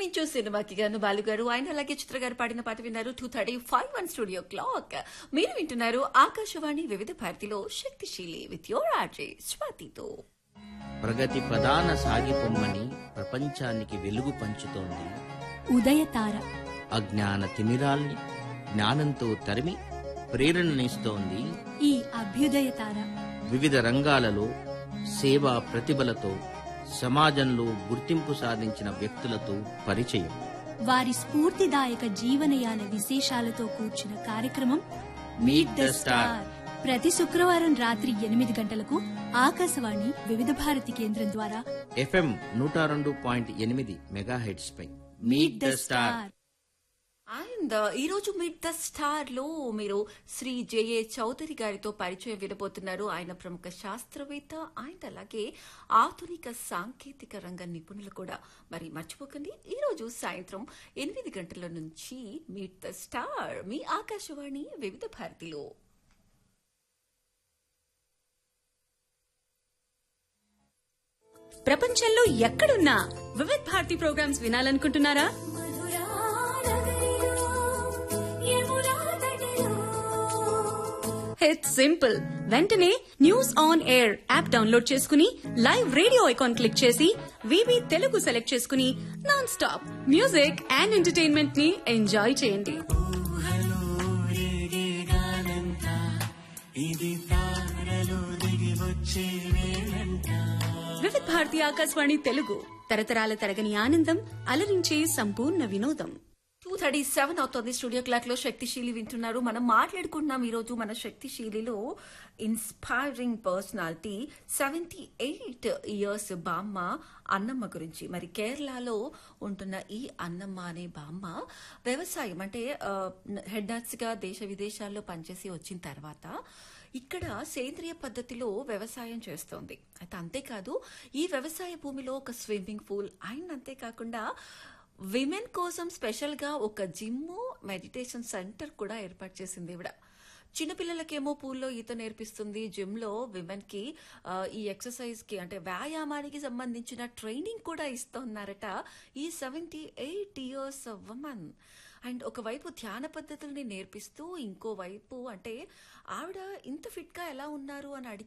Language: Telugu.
ప్రేమించు సినిమాకి గాను బాలు గారు ఆయన అలాగే చిత్ర గారు పాడిన పాట విన్నారు two thirty five one studio clock మీరు వింటున్నారు ఆకాశవాణి వివిధ భారతిలో శక్తిశీలి విత్ యోర్ ఆర్జే స్వాతితో ప్రగతి ప్రధాన సాగిపొమ్మని ప్రపంచానికి వెలుగు పంచుతోంది ఉదయతార అజ్ఞాన తిమిరాల్ని జ్ఞానంతో తరిమి ప్రేరణనిస్తోంది ఈ అభ్యుదయతార వివిధ రంగాలలో సేవా ప్రతిభలతో సమాజంలో గుర్తింపు సాధించిన వ్యక్తులతో పరిచయం వారి స్ఫూర్తిదాయక జీవనయాన విశేషాలతో కూర్చున్న కార్యక్రమం మీట్ ద స్టార్ ప్రతి శుక్రవారం రాత్రి ఎనిమిది గంటలకు ఆకాశవాణి వివిధ భారతి కేంద్రం ద్వారా ఎఫ్ఎం నూట రెండు పాయింట్ ఎనిమిది మెగాహెడ్స్ పై మీట్ ద స్టార్ అండ్ ఈ రోజు మిడ్ ద స్టార్ లో మీరు శ్రీ జేఏ చౌదరి గారితో పరిచయం వినబోతున్నారు ఆయన ప్రముఖ శాస్త్రవేత్త ఆయన అలాగే ఆధునిక సాంకేతిక రంగ నిపుణులు కూడా మరి మర్చిపోకండి ఈ రోజు సాయంత్రం ఎనిమిది గంటల నుంచి మీట్ ద స్టార్ మీ ఆకాశవాణి వివిధ భారతిలో ప్రపంచంలో ఎక్కడున్నా వివిధ్ భారతి ప్రోగ్రామ్స్ వినాలనుకుంటున్నారా ఇట్స్ సింపుల్ వెంటనే News On Air app download చేసుకుని లైవ్ రేడియో ఐకాన్ క్లిక్ చేసి వివి తెలుగు సెలెక్ట్ చేసుకుని non stop music and entertainment ని ఎంజాయ్ చేయండి వివిధ భారతి ఆకాశవాణి తెలుగు తరతరాల తరగని ఆనందం అలరించే సంపూర్ణ వినోదం టూ థర్టీ సెవెన్ అవుతుంది స్టూడియో క్లాక్ లో శక్తిశీలి వింటున్నారు మనం మాట్లాడుకుంటున్నాం ఈ రోజు మన శక్తిశీలిలో inspiring personality seventy eight years బామ్మ అన్నమ్మ గురించి మరి కేరళలో ఉంటున్న ఈ అన్నమ్మ అనే బామ్మ వ్యవసాయం అంటే హెడ్ నర్స్ గా దేశ విదేశాల్లో పనిచేసి వచ్చిన తర్వాత ఇక్కడ సేంద్రియ పద్ధతిలో వ్యవసాయం చేస్తోంది అయితే అంతేకాదు ఈ వ్యవసాయ భూమిలో ఒక స్విమ్మింగ్ పూల్ అండ్ అంతేకాకుండా విమెన్ కోసం స్పెషల్ గా ఒక జిమ్ మెడిటేషన్ సెంటర్ కూడా ఏర్పాటు చేసింది ఇవిడ చిన్నపిల్లలకేమో పూల్లో ఈత నేర్పిస్తుంది జిమ్ లో విమెన్ కి ఆ, ఈ ఎక్సర్సైజ్ కి అంటే వ్యాయామానికి సంబంధించిన ట్రైనింగ్ కూడా ఇస్తున్నారట ఈ seventy eight years women and ఒకవైపు ధ్యాన పద్ధతుల్ని నేర్పిస్తూ ఇంకోవైపు అంటే ఆవిడ ఇంత ఫిట్ గా ఎలా ఉన్నారు అని అడిగి